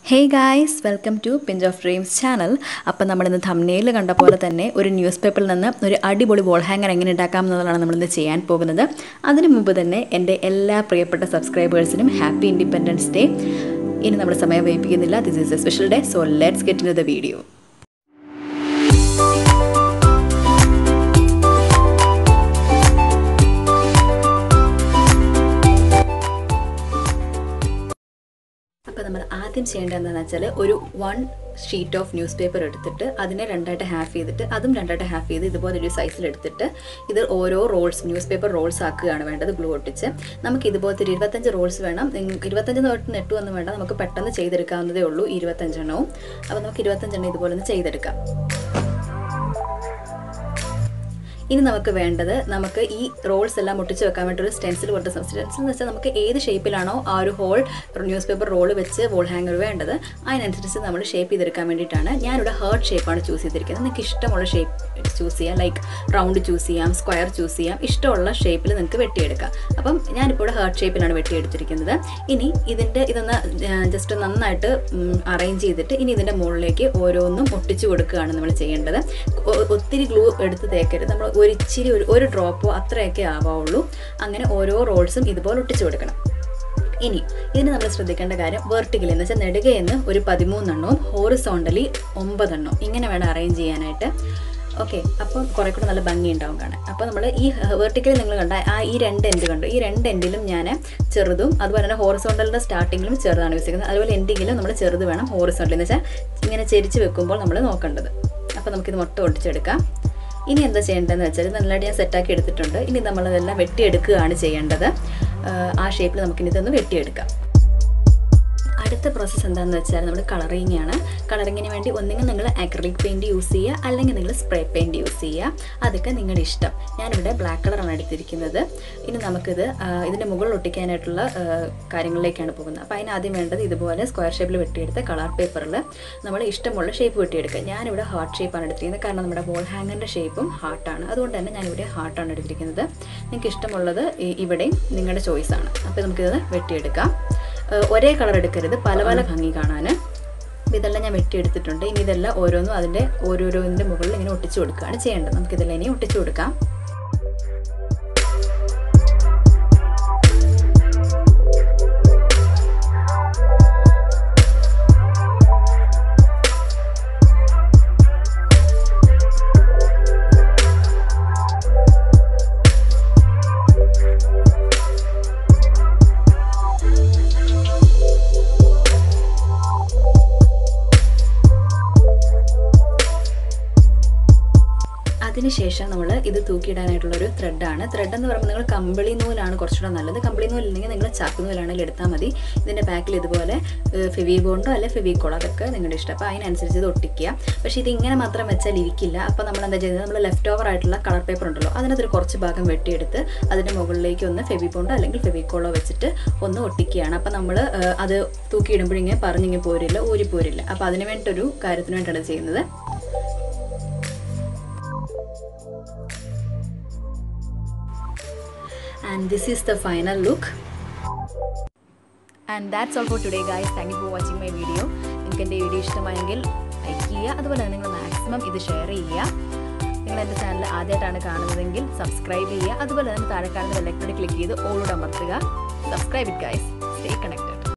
hey guys welcome to pinch of dreams channel അപ്പോൾ നമ്മളിന്ന് തമ്നയിൽ കണ്ട പോലെ തന്നെ ഒരു ന്യൂസ് പേപ്പറിൽ നിന്ന് ഒരു അടിപൊളി വോൾ ഹാങ്ങർ എങ്ങനെ ഉണ്ടാക്കാം എന്നുള്ളതാണ് നമ്മളിന്ന് ചെയ്യാൻ പോകുന്നത് അതിനു മുമ്പ് തന്നെ എൻ്റെ എല്ലാ പ്രിയപ്പെട്ട സബ്സ്ക്രൈബേഴ്സിനും ഹാപ്പി ഇൻഡിപെൻഡൻസ് ഡേ ഇനി നമ്മൾ സമയം വൈപ്പിക്കുന്നില്ല this is a special day so let's get in the video അപ്പോൾ നമ്മൾ ആദ്യം ചെയ്യേണ്ടത് എന്താണെന്ന് വെച്ചാൽ ഒരു one sheet of newspaper എടുത്തിട്ട് അതിനെ രണ്ടായിട്ട് ഹാഫ് ചെയ്തിട്ട് അതും രണ്ടായിട്ട് ഹാഫ് ചെയ്ത് ഇതുപോലെ ഒരു സൈസിൽ എടുത്തിട്ട് ഇത് ഓരോ റോൾസ് ന്യൂസ് പേപ്പർ റോൾസ് ആക്കുകയാണ് വേണ്ടത് ഗ്ലൂ ഒട്ടിച്ച് നമുക്ക് ഇതുപോലത്തെ ഒരു ഇരുപത്തഞ്ച് റോൾസ് വേണം നിങ്ങ- ഇരുപത്തഞ്ച് തൊട്ട് നെട്ടു എന്ന് വേണ്ട നമുക്ക് പെട്ടെന്ന് ചെയ്തെടുക്കാവുന്നതേ ഉള്ളൂ ഈ ഇരുപത്തഞ്ചെണ്ണവും അപ്പോൾ നമുക്ക് ഇരുപത്തഞ്ചെണ്ണം ഇതുപോലെ ഒന്ന് ചെയ്തെടുക്കാം ഇനി നമുക്ക് വേണ്ടത് നമുക്ക് ഈ റോൾസ് എല്ലാം ഒട്ടിച്ച് വെക്കാൻ വേണ്ടി ഒരു സ്റ്റെൻസിൽ പോലത്തെ സ്റ്റെൻസിൽ എന്ന് വെച്ചാൽ നമുക്ക് ഏത് ഷേപ്പിലാണോ ആ ഒരു ഹോൾ ന്യൂസ് പേപ്പർ റോൾ വെച്ച് വോൾ ഹാങ്ങർ വേണ്ടത് അതിനനുസരിച്ച് നമ്മൾ ഷേപ്പ് ചെയ്തെടുക്കാൻ വേണ്ടിയിട്ടാണ് ഞാനിവിടെ ഹേർട്ട് ഷേപ്പാണ് ചൂസ് ചെയ്തിരിക്കുന്നത് നിങ്ങൾക്ക് ഇഷ്ടമുള്ള ഷേപ്പ് ചൂസ് ചെയ്യാം ലൈക്ക് റൗണ്ട് ചൂസ് ചെയ്യാം സ്ക്വയർ ചൂസ് ചെയ്യാം ഇഷ്ടമുള്ള ഷേപ്പിൽ നിങ്ങൾക്ക് വെട്ടിയെടുക്കാം അപ്പം ഞാനിപ്പോൾ ഇവിടെ ഹേർട്ട് ഷേപ്പിലാണ് വെട്ടിയെടുത്തിരിക്കുന്നത് ഇനി ഇതിൻ്റെ ഇതൊന്ന് ജസ്റ്റ് നന്നായിട്ട് അറേഞ്ച് ചെയ്തിട്ട് ഇനി ഇതിൻ്റെ മുകളിലേക്ക് ഓരോന്നും ഒട്ടിച്ചു കൊടുക്കുകയാണ് നമ്മൾ ചെയ്യേണ്ടത് ഒ- ഒത്തിരി ഗ്ലൂ എടുത്ത് തേക്കരുത് നമ്മൾ ഒരു ഇച്ചിരി ഒരു ഒരു ഡ്രോപ്പോ അത്രയൊക്കെ ആവാവുള്ളൂ അങ്ങനെ ഓരോ റോൾസും ഇതുപോലെ ഒട്ടിച്ചു കൊടുക്കണം ഇനി ഇതിന് നമ്മൾ ശ്രദ്ധിക്കേണ്ട കാര്യം വെർട്ടിക്കൽ എന്ന് വെച്ചാൽ നെടുകയെന്ന് ഒരു പതിമൂന്നെണ്ണവും ഹോറിസോണ്ടലി ഒമ്പതെണ്ണവും ഇങ്ങനെ വേണം അറേഞ്ച് ചെയ്യാനായിട്ട് ഓക്കെ അപ്പം കുറേ കൂടെ നല്ല ഭംഗി ഉണ്ടാവും കാണാൻ അപ്പോൾ നമ്മൾ ഈ വെർട്ടിക്കലി നിങ്ങൾ കണ്ട ആ ഈ രണ്ട് എൻഡ് കണ്ടു ഈ രണ്ട് എൻഡിലും ഞാൻ ചെറുതും അതുപോലെ തന്നെ ഹോറിസോണ്ടലിൻ്റെ സ്റ്റാർട്ടിങ്ങിലും ചെറുതാണ് യൂസ് ചെയ്യുന്നത് അതുപോലെ എൻഡിങ്ങിലും നമ്മൾ ചെറുത് വേണം ഹോറിസോണ്ടൽ എന്ന് വെച്ചാൽ ഇങ്ങനെ ചെരിച്ച് വെക്കുമ്പോൾ നമ്മൾ നോക്കേണ്ടത് അപ്പോൾ നമുക്കിത് മൊത്തം ഒട്ടിച്ചെടുക്കാം ഇനി എന്താ ചെയ്യേണ്ടതെന്ന് വെച്ചാൽ നല്ലതായിട്ട് ഞാൻ സെറ്റാക്കി എടുത്തിട്ടുണ്ട് ഇനി നമ്മളതെല്ലാം വെട്ടിയെടുക്കുകയാണ് ചെയ്യേണ്ടത് ആഹ് ആ ഷേപ്പിൽ നമുക്കിനി ഇതൊന്ന് വെട്ടിയെടുക്കാം അടുത്ത പ്രോസസ്സ് എന്താണെന്ന് വെച്ചാൽ നമ്മൾ കളറിങ് ആണ് കളറിങ്ങിന് വേണ്ടി ഒന്നുകിൽ നിങ്ങൾ ആക്രിലിക് പെയിൻറ്റ് യൂസ് ചെയ്യുക അല്ലെങ്കിൽ നിങ്ങൾ സ്പ്രേ പെയിൻറ്റ് യൂസ് ചെയ്യുക അതൊക്കെ നിങ്ങളുടെ ഇഷ്ടം ഞാനിവിടെ ബ്ലാക്ക് കളറാണ് എടുത്തിരിക്കുന്നത് ഇനി നമുക്കിത് ആ, ഇതിൻ്റെ മുകളിൽ ഒട്ടിക്കാനായിട്ടുള്ള ആ, കാര്യങ്ങളിലേക്കാണ് പോകുന്നത് അപ്പോൾ അതിന് ആദ്യം വേണ്ടത് ഇതുപോലെ സ്ക്വയർ ഷേപ്പിൽ വെട്ടിയെടുത്ത കളർ പേപ്പറിൽ നമ്മൾ ഇഷ്ടമുള്ള ഷേപ്പ് വെട്ടിയെടുക്കുക ഞാനിവിടെ ഹാർട്ട് ഷേപ്പാണ് എടുത്തിരിക്കുന്നത് കാരണം നമ്മുടെ ബോൾ ഹാങ്ങറിൻ്റെ ഷേപ്പും ഹാർട്ടാണ് അതുകൊണ്ട് തന്നെ ഞാനിവിടെ ഹാർട്ടാണ് എടുത്തിരിക്കുന്നത് നിങ്ങൾക്ക് ഇഷ്ടമുള്ളത് ഈ- ഇവിടെയും നിങ്ങളുടെ ചോയ്സാണ് അപ്പോൾ നമുക്കിത് വെട്ടിയെടുക്കാം ഏഹ് ഒരേ കളർ എടുക്കരുത് പല പല ഭംഗി കാണാൻ അപ്പോൾ ഇതെല്ലാം ഞാൻ വെട്ടിയെടുത്തിട്ടുണ്ട് ഇനി ഇതെല്ലാം ഓരോന്നും അതിൻ്റെ ഓരോരോന്നിൻ്റെ മുകളിൽ ഇങ്ങനെ ഒട്ടിച്ചു കൊടുക്കുകയാണ് ചെയ്യേണ്ടത് നമുക്കിതെല്ലാം ഇനി ഒട്ടിച്ചു കൊടുക്കാം അതിനുശേഷം നമ്മൾ ഇത് തൂക്കിയിടാനായിട്ടുള്ള ഒരു ത്രെഡാണ് ത്രെഡ് എന്ന് പറയുമ്പോൾ നിങ്ങൾ കമ്പിളി നൂലാണ് കുറച്ചുകൂടെ നല്ലത് കമ്പിളി നൂലില്ലെങ്കിൽ നിങ്ങൾ ചാക്ക് നൂലാണെങ്കിൽ എടുത്താൽ മതി ഇതിൻ്റെ ബാക്കിൽ ഇതുപോലെ ഫെവി ബോണ്ടോ അല്ലെ ഫെവിക്കോളോ അതൊക്കെ നിങ്ങളുടെ ഇഷ്ടം അപ്പോൾ അതിനനുസരിച്ച് ഇത് ഒട്ടിക്കുക പക്ഷേ ഇത് ഇങ്ങനെ മാത്രം വെച്ചാൽ ഇരിക്കില്ല അപ്പോൾ നമ്മൾ എന്താ ചെയ്യുന്നത് നമ്മൾ ലെഫ്റ്റ് ഓവർ ആയിട്ടുള്ള കളർ പേപ്പർ ഉണ്ടല്ലോ അതിനകത്തൊരു കുറച്ച് ഭാഗം വെട്ടിയെടുത്ത് അതിൻ്റെ മുകളിലേക്ക് ഒന്ന് ഫെവി ബോണ്ടോ അല്ലെങ്കിൽ ഫെവിക്കോളോ വെച്ചിട്ട് ഒന്ന് ഒട്ടിക്കുകയാണ് അപ്പോൾ നമ്മൾ അത് തൂക്കിയിടുമ്പോഴിങ്ങനെ പറഞ്ഞിങ്ങനെ പോരില്ല ഊരി പോരില്ല അപ്പോൾ അതിന് വേണ്ടിയിട്ടൊരു കാര്യത്തിന് വേണ്ടിയിട്ടാണ് ചെയ്യുന്നത് and this is the final look and that's all for today guys thank you for watching my video നിങ്ങൾക്ക് എൻ്റെ വീഡിയോ ഇഷ്ടമായെങ്കിൽ ലൈക്ക് ചെയ്യുക അതുപോലെ തന്നെ നിങ്ങൾ മാക്സിമം ഇത് ഷെയർ ചെയ്യുക നിങ്ങൾ എൻ്റെ ചാനൽ ആദ്യമായിട്ടാണ് കാണുന്നതെങ്കിൽ സബ്സ്ക്രൈബ് ചെയ്യുക അതുപോലെ തന്നെ താഴെ കാണുന്ന ബെല്ലൈക്കണോട് ക്ലിക്ക് ചെയ്ത് ഓളോട് അമർത്തുക subscribe it guys stay connected